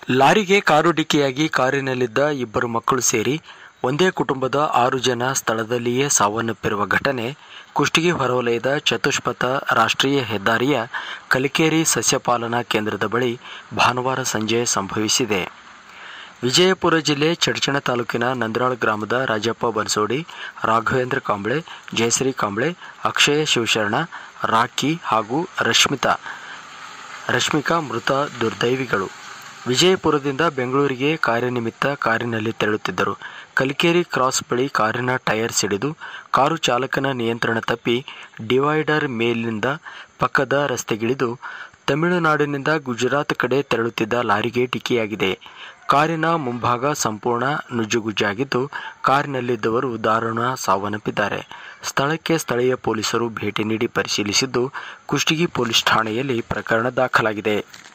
ಲಾರಿಗೆ ಕಾರು ಡಿಕ್ಕಿಯಾಗಿ ಕಾರಿನಲ್ಲಿದ್ದ ಇಬ್ಬರು ಮಕ್ಕಳು ಸೇರಿ ಒಂದೇ ಕುಟುಂಬದ ಆರು ಜನ ಸ್ಥಳದಲ್ಲಿಯೇ ಸಾವನ್ನಪ್ಪಿರುವ ಘಟನೆ ಕುಷ್ಟಗಿ ಹೊರವಲಯದ ಚತುಷ್ಪಥ ರಾಷ್ಟ್ರೀಯ ಹೆದ್ದಾರಿಯ ಕಲಿಕೇರಿ ಸಸ್ಯಪಾಲನಾ ಕೇಂದ್ರದ ಬಳಿ ಭಾನುವಾರ ಸಂಜೆ ಸಂಭವಿಸಿದೆ ವಿಜಯಪುರ ಜಿಲ್ಲೆ ಚಡಚಣ ತಾಲೂಕಿನ ನಂದರಾಳ್ ಗ್ರಾಮದ ರಾಜಪ್ಪ ಬನ್ಸೋಡಿ ರಾಘವೇಂದ್ರ ಕಾಂಬ್ಳೆ ಜಯಶ್ರೀ ಕಾಂಬ್ಳೆ ಅಕ್ಷಯ ಶಿವಶರಣ ರಾಕಿ ಹಾಗೂ ರಶ್ಮಿತಾ ರಶ್ಮಿಕಾ ಮೃತ ದುರ್ದೈವಿಗಳು ವಿಜಯಪುರದಿಂದ ಬೆಂಗಳೂರಿಗೆ ಕಾರ್ಯನಿಮಿತ್ತ ಕಾರಿನಲ್ಲಿ ತೆರಳುತ್ತಿದ್ದರು ಕಲಿಕೇರಿ ಕ್ರಾಸ್ ಬಳಿ ಕಾರಿನ ಟೈರ್ ಸಿಡಿದು ಕಾರು ಚಾಲಕನ ನಿಯಂತ್ರಣ ತಪ್ಪಿ ಡಿವೈಡರ್ ಮೇಲಿನಿಂದ ಪಕ್ಕದ ರಸ್ತೆಗಿಳಿದು ತಮಿಳುನಾಡಿನಿಂದ ಗುಜರಾತ್ ಕಡೆ ತೆರಳುತ್ತಿದ್ದ ಲಾರಿಗೆ ಡಿಕ್ಕಿಯಾಗಿದೆ ಕಾರಿನ ಮುಂಭಾಗ ಸಂಪೂರ್ಣ ನುಜ್ಜುಗುಜ್ಜಾಗಿದ್ದು ಕಾರಿನಲ್ಲಿದ್ದವರು ದಾರುಣ ಸಾವನ್ನಪ್ಪಿದ್ದಾರೆ ಸ್ಥಳಕ್ಕೆ ಸ್ಥಳೀಯ ಪೊಲೀಸರು ಭೇಟಿ ನೀಡಿ ಪರಿಶೀಲಿಸಿದ್ದು ಕುಷ್ಟಗಿ ಪೊಲೀಸ್ ಠಾಣೆಯಲ್ಲಿ ಪ್ರಕರಣ ದಾಖಲಾಗಿದೆ